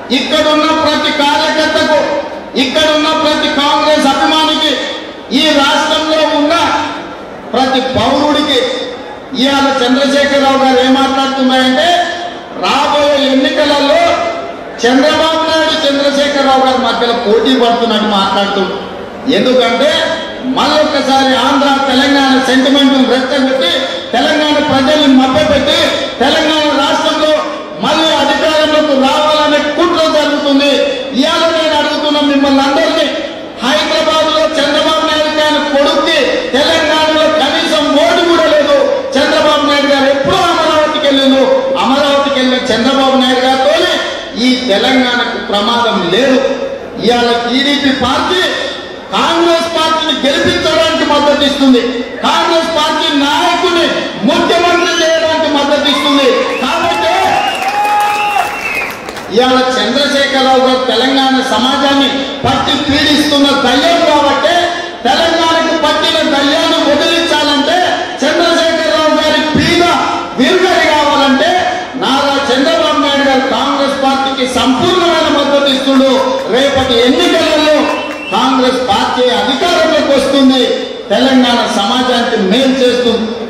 ఇక్కడున్న ప్రతి కార్యకర్తకు ఇక్కడున్న ప్రతి కాంగ్రెస్ అభిమానికి ఈ రాష్ట్రంలో ఉన్న ప్రతి పౌరుడికి ఇవాళ చంద్రశేఖరరావు గారు ఏం మాట్లాడుతున్నాయంటే రాబోయే ఎన్నికలలో చంద్రబాబు నాయుడు చంద్రశేఖరరావు గారి మధ్యలో పోటీ పడుతున్నట్టు మాట్లాడుతుంది ఎందుకంటే మళ్ళొక్కసారి ఆంధ్ర తెలంగాణ సెంటిమెంట్ రెచ్చగొట్టి తెలంగాణ ప్రజల్ని మభ్యపెట్టి తెలంగాణ రాష్ట్రంలో మళ్ళీ అధికారంలోకి రావాలనే కుట్ర జరుగుతుంది ఇవాళ నేను అడుగుతున్న మిమ్మల్ని అందరినీ హైదరాబాద్ లో చంద్రబాబు నాయుడు గారి కొడుక్కి తెలంగాణలో కనీసం ఓటు కూడా లేదు చంద్రబాబు నాయుడు గారు ఎప్పుడూ అమరావతికి వెళ్ళిండు అమరావతికి వెళ్ళిన చంద్రబాబు నాయుడు గారితోనే ఈ తెలంగాణకు ప్రమాదం లేదు ఇవాళ టీడీపీ పార్టీ కాంగ్రెస్ పార్టీని గెలిపించడానికి మద్దతు ఇస్తుంది కాంగ్రెస్ పార్టీ నాయకుని ముఖ్యమంత్రి చేయడానికి మద్దతు ఇస్తుంది కాబట్టి ఇవాళ చంద్రశేఖరరావు గారు తెలంగాణ సమాజాన్ని పట్టి పీడిస్తున్న దయ్యం కాబట్టి తెలంగాణకు పట్టిన దయ్యాన్ని వదిలించాలంటే చంద్రశేఖరరావు గారి పీడ విరుగడి కావాలంటే నారా చంద్రబాబు నాయుడు గారు కాంగ్రెస్ పార్టీకి సంపూర్ణమైన మద్దతు ఇస్తుండు రేపటి ఎన్నికలలో కాంగ్రెస్ పార్టీ అధికారంలోకి వస్తుంది తెలంగాణ సమాజానికి మేలు చేస్తుంది